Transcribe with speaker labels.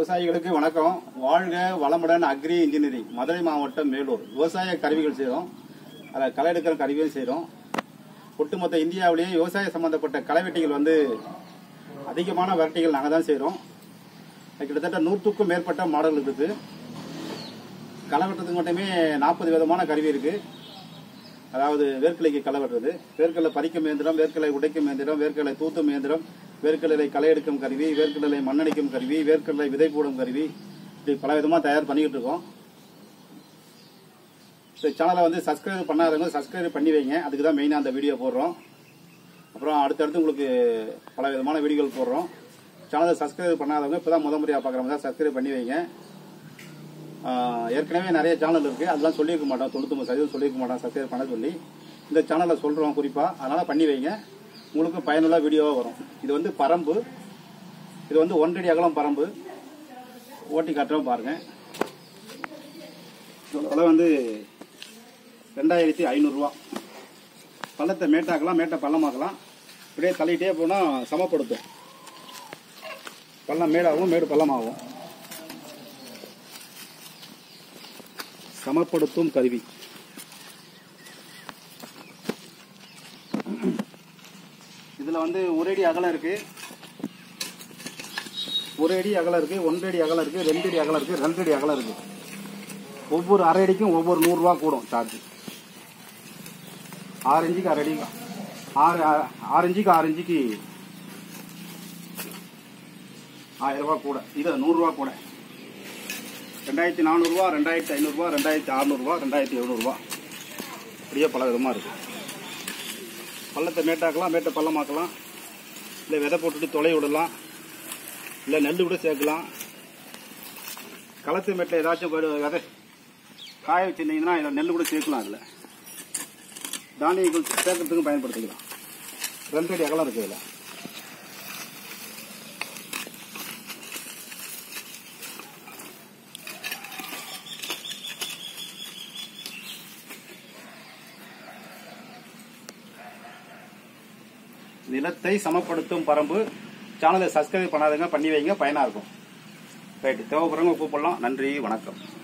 Speaker 1: விவசாயிகளுக்கு வணக்கம் வாழ்க வளமுடன் அக்ரி இன்ஜினியரிங் மதுரை மாவட்டம் மேலூர் விவசாய கருவிகள் செய்கிறோம் அதில் களை எடுக்கிற கருவியும் செய்கிறோம் ஒட்டுமொத்த இந்தியாவிலேயே விவசாய சம்பந்தப்பட்ட களைவெட்டிகள் வந்து அதிகமான வெரைட்டிகள் நாங்கள் தான் செய்கிறோம் கிட்டத்தட்ட நூற்றுக்கும் மேற்பட்ட மாடல் இருக்குது களை வெட்டுறதுக்கு மட்டுமே நாற்பது விதமான கருவி இருக்குது அதாவது வேர்க்கலைக்கு களை வெட்டுறது வேர்க்கடலை பறிக்கும் இயந்திரம் வேர்க்கடலை உடைக்கும் இயந்திரம் வேர்க்கடலை தூத்தும் இயந்திரம் வேர்க்கடலை களை எடுக்கும் கருவி வேர்க்கடலை மண்ணடிக்கும் கருவி வேர்க்கடலை விதை போடும் கருவி இப்படி பல விதமாக தயார் பண்ணிக்கிட்டு இருக்கோம் இந்த சேனலை வந்து சப்ஸ்கிரைப் பண்ணாதவங்க சப்ஸ்கிரைப் பண்ணி வைங்க அதுக்கு தான் மெயினாக அந்த வீடியோ போடுறோம் அப்புறம் அடுத்தடுத்து உங்களுக்கு பல விதமான வீடியோகள் போடுறோம் சேனலை சப்ஸ்கிரைப் பண்ணாதவங்க இப்போ தான் முத முறையாக பார்க்குறவங்க தான் சப்ஸ்கிரைப் பண்ணி வைங்க ஆஹ் ஏற்கனவே நிறைய சேனல் இருக்கு அதெல்லாம் சொல்லியிருக்க மாட்டோம் தொண்ணூத்தொம்பது சதவீதம் சொல்லியிருக்க மாட்டோம் சப்ஸ்கிரைப் பண்ண சொல்லி இந்த சேனலை சொல்றோம் குறிப்பா அதனால பண்ணி வைங்க உங்களுக்கு பயனுள்ள வீடியோவா வரும் இது வந்து பரம்பு இது வந்து ஒன்றடி அகலம் பரம்பு ஓட்டி காட்டுறோம் பாருங்க இதோட விலை வந்து ரெண்டாயிரத்தி ஐநூறுரூவா பள்ளத்தை மேட்டாக்கலாம் மேட்டை பள்ளமாக்கலாம் இப்படியே தள்ளிட்டே போனால் சமப்படுத்தும் பள்ளம் மேடாகும் மேடு பள்ளமாகும் சமப்படுத்தும் கருவி இதுல வந்து ஒரு அடி அகலம் இருக்கு ஒரு அடி அகலம் இருக்கு ஒன்றரை அடி அகலம் இருக்கு ரெண்டு அடி அகலம் இருக்கு ரெண்டு அடி அகலம் இருக்கு ஒவ்வொரு அரை அடிக்கும் ஒவ்வொரு நூறு ரூபா கூடும் சார்ஜ் ஆறு இன்ச்சுக்கு அரை அடி ஆறு ஆறு இன்ச்சுக்கு ஆறு இன்ச்சுக்கு ஆயிரம் ரூபாய் கூட இது நூறுரூவா கூட ரெண்டாயிரத்தி நானூறுரூவா ரெண்டாயிரத்தி ஐநூறுரூவா ரெண்டாயிரத்தி அறநூறுவா ரெண்டாயிரத்தி எழுநூறுவா இப்படியே பல விதமாக இருக்கு பள்ளத்தை மேட்டாக்கலாம் மேட்டை பள்ளமாக்கலாம் இல்லை விதை போட்டுட்டு தொலை விடலாம் இல்லை நெல் கூட சேர்க்கலாம் களத்து மேட்டில் ஏதாச்சும் போய் விதை காய வச்சிருந்தீங்கன்னா இதில் நெல் கூட சேர்க்கலாம் அதில் தானியங்கள் சேர்க்கறதுக்கும் பயன்படுத்திக்கலாம் ரெண்டு அடி அகலம் இருக்குது இதில் நிலத்தை சமப்படுத்தும் பரம்பு சேனலை சப்ஸ்கிரைப் பண்ணாதவங்க பண்ணி வைங்க பயனா இருக்கும் ரைட்டு தேவைப்படுறவங்க கூப்பிடலாம் நன்றி வணக்கம்